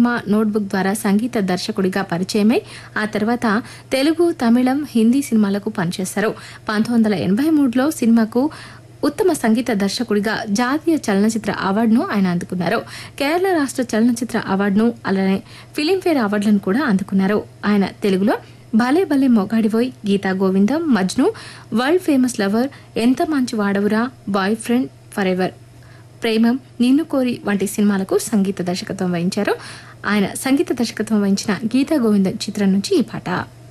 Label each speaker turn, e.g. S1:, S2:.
S1: cinema notebook ద్వారా సంగీత దర్శకుడిగా పరిచయమై ఆ తర్వాత తెలుగు తమిళం హిందీ సినిమాలకు పనిచేశారు పంతొమ్మిది వందల ఎనభై మూడులో సినిమాకు ఉత్తమ సంగీత దర్శకుడిగా జాతీయ చలనచిత్ర అవార్డును ఆయన అందుకున్నారు కేరళ రాష్ట్ర చలనచిత్ర అవార్డును అలానే ఫిలింఫేర్ అవార్డులను కూడా అందుకున్నారు ఆయన తెలుగులో Bhale Bhale Mogadivoy Geetha Govindam Majnu world famous lover Entha Manchi Vaadavura boy friend for ever Premam Ninnu Kori వంటి సినిమాలకు సంగీత దర్శకత్వం వహించారు ఆయన సంగీత దర్శకత్వం వహించిన గీతా గోవిందం చిత్రం నుంచి ఈ పాట